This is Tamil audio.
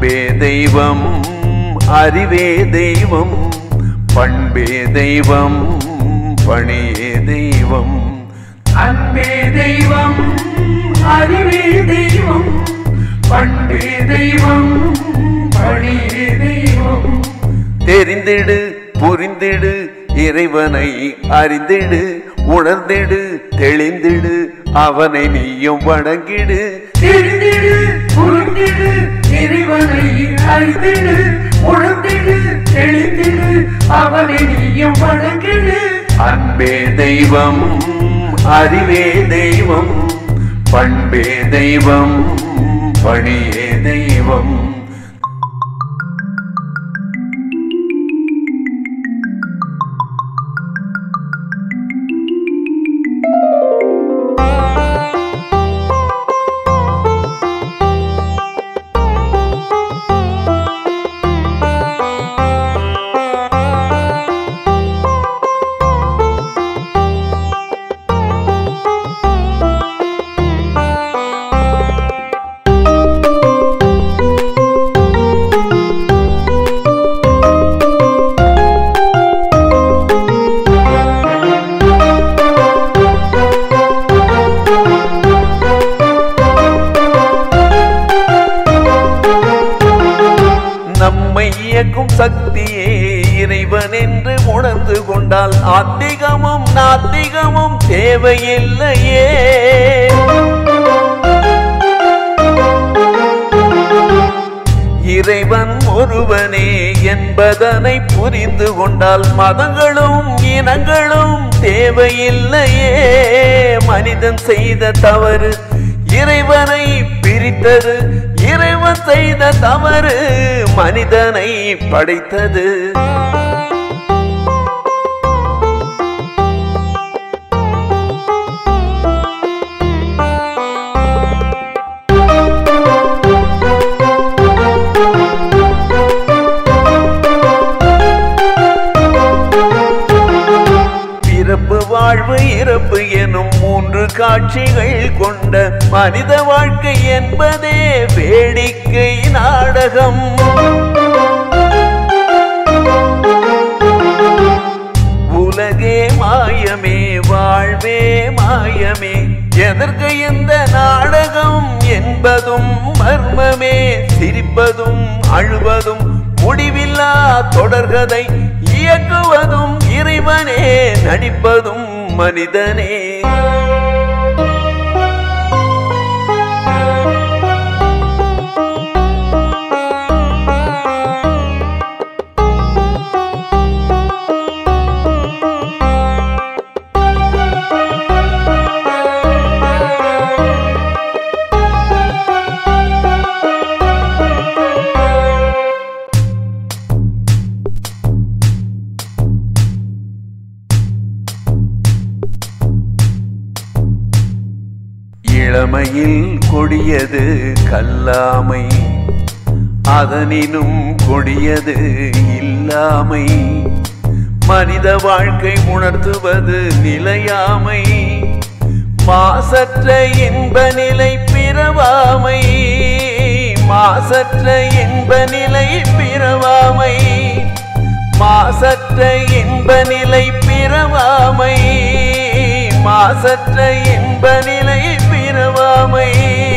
அன்பே தெய்வம் அறிவே தெய்வம் பண்பே தெய்வம் பணியே தெய்வம் அன்பே தெய்வம் அறிவே தெய்வம் பண்பே தெய்வம் பணியே தெய்வம் தெரிந்திடு புரிந்திடு இறைவனை அறிந்திடு உணர்ந்திடு தெளிந்திடு அவனை நீயும் வணங்கிடு தெரிந்திடு புரிந்திடு இறைவனை அறிந்திடு உணர்ந்திடு தெளிந்திடு அவனை நீயும் வணங்கிடு அன்பே தெய்வம் அறிவே தெய்வம் பண்பே தெய்வம் பணியே தெய்வம் நம்மை இயக்கும் சக்தியே இறைவன் என்று உணர்ந்து கொண்டால் ஆத்திகமும் நாத்திகமும் தேவையில்லையே இறைவன் ஒருவனே என்பதனை புரிந்து கொண்டால் மதங்களும் இனங்களும் தேவையில்லையே மனிதன் செய்த தவறு இறைவனை பிரித்தது இறைவன் செய்த தவறு மனிதனை படைத்தது பிறப்பு வாழ்வு இறப்பு எனும் மூன்று காட்சிகள் கொண்ட மனித வாழ்க்கை என்பதே வேடிக்கை நாடகம் உலகே மாயமே வாழ்வே மாயமே எதற்கு இந்த நாடகம் என்பதும் மர்மமே சிரிப்பதும் அழுவதும் முடிவில்லா தொடர்கதை இயக்குவதும் இறைவனே நடிப்பதும் மனிதனே இளமையில் கொடியது கல்லாமை அதனினும் கொடியது இல்லாமை மனித வாழ்க்கை உணர்த்துவது நிலையாமை மாசற்ற இன்ப நிலை பிறவாமை மாசற்ற இன்ப நிலை பிறவாமை மாசற்ற இன்ப நிலை பிறவாமை மாசற்ற இன்ப நிலை பிறவாமை